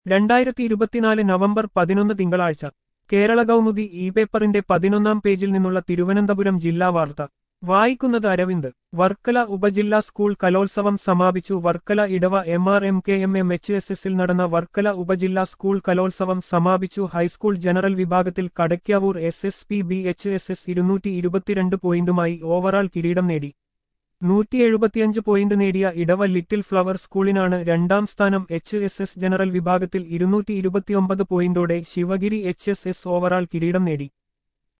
രണ്ടായിരത്തി ഇരുപത്തിനാല് നവംബർ പതിനൊന്ന് തിങ്കളാഴ്ച കേരള കൗമുദി ഇ പേപ്പറിന്റെ പതിനൊന്നാം പേജിൽ നിന്നുള്ള തിരുവനന്തപുരം ജില്ലാ വാർത്ത വായിക്കുന്നത് അരവിന്ദ് വർക്കല ഉപജില്ലാ സ്കൂൾ കലോത്സവം സമാപിച്ചു Varkala Edava M R M K M M H S എസിൽ നടന്ന വർക്കല ഉപജില്ലാ സ്കൂൾ കലോത്സവം സമാപിച്ചു ഹൈസ്കൂൾ ജനറൽ വിഭാഗത്തിൽ Kadakkavoor S S P B H S S ഇരുന്നൂറ്റി ഇരുപത്തിരണ്ട് പോയിന്റുമായി ഓവറാൾ കിരീടം നേടി നൂറ്റി എഴുപത്തിയഞ്ച് പോയിന്റ് നേടിയ ഇടവ ലിറ്റിൽ ഫ്ലവർ സ്കൂളിനാണ് രണ്ടാം സ്ഥാനം എച്ച് എസ് എസ് ജനറൽ വിഭാഗത്തിൽ ഇരുന്നൂറ്റി ഇരുപത്തിയൊമ്പത് പോയിന്റോടെ Sivagiri H S S overall കിരീടം നേടി